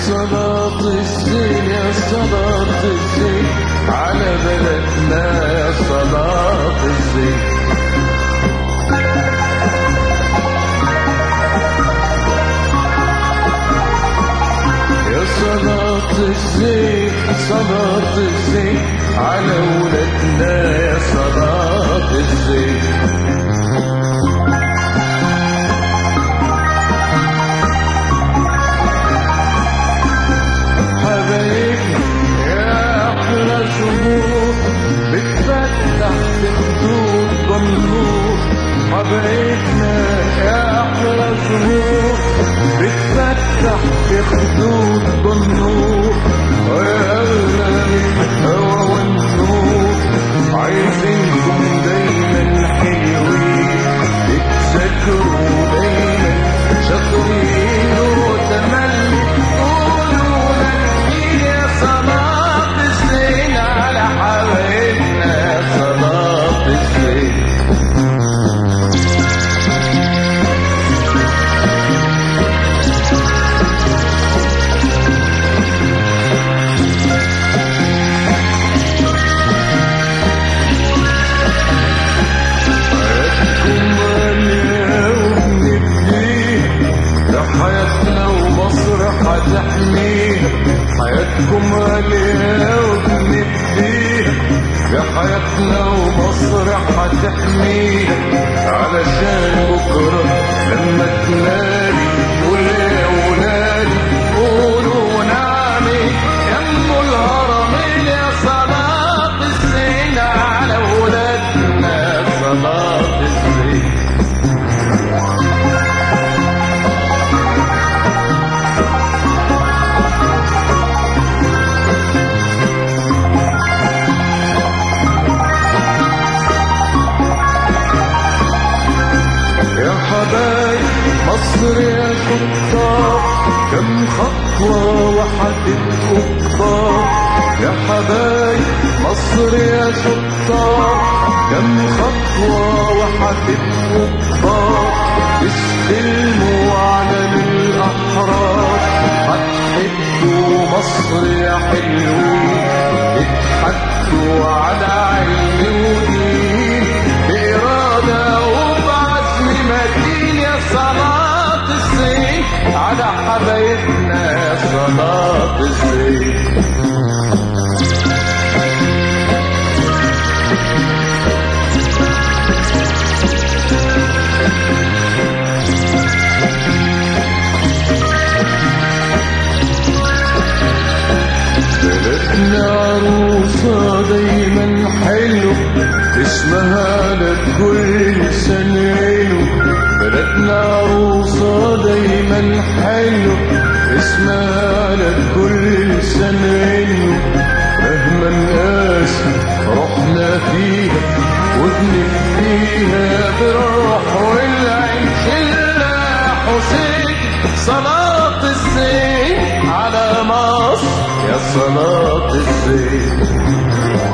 صلاة الزين يا صلاة الزين على بلدنا يا صلاة الزين يا صلاة الزين صلاة الزين على ولدنا يا صلاة الزين حبايبنا يا أحلى شهور بتفتح بخدود بالنور حبايبنا يا أحلى شهور بتفتح بخدود بالنور ويا أغلى من الهوى والنور عايزينكم دايما حلوين تتذكروا دايما شاطرين وتملي قولوا للدين يا صلاة الزين على حبايبنا يا صلاة الزين حياتكم غالية وبنبنيها لحياتنا ومصر هتحميها حياتكم غالية وبنبنيها لحياتنا ومصر هتحميها علشان بكرة لما تنادي قول يا ولادي قولوا نعمي يم الهرمين يا صلاة الزين على ولادنا صلاة الزين يا حبايب مصر يا شطار كم خطوة وحدتكم كتار يا حبايب مصر يا شطار كم خطوة وحدتكم كتار استلموا علم الأحرار هتحبوا مصر يا حلوين اتحدوا على علم ودين بإرادة وبعزم متين يا صلاة الزين على حبايبنا يا صلاة الزين بلدنا عروسة دايما حلو اسمها لكل سنين بلدنا عروسة دايما حلو اسمها لكل سنين مهما نقاسي رحنا فيها وبنبنيها بالروح والعين شلة حسين صلاة الزين على مصر يا صلاة الزين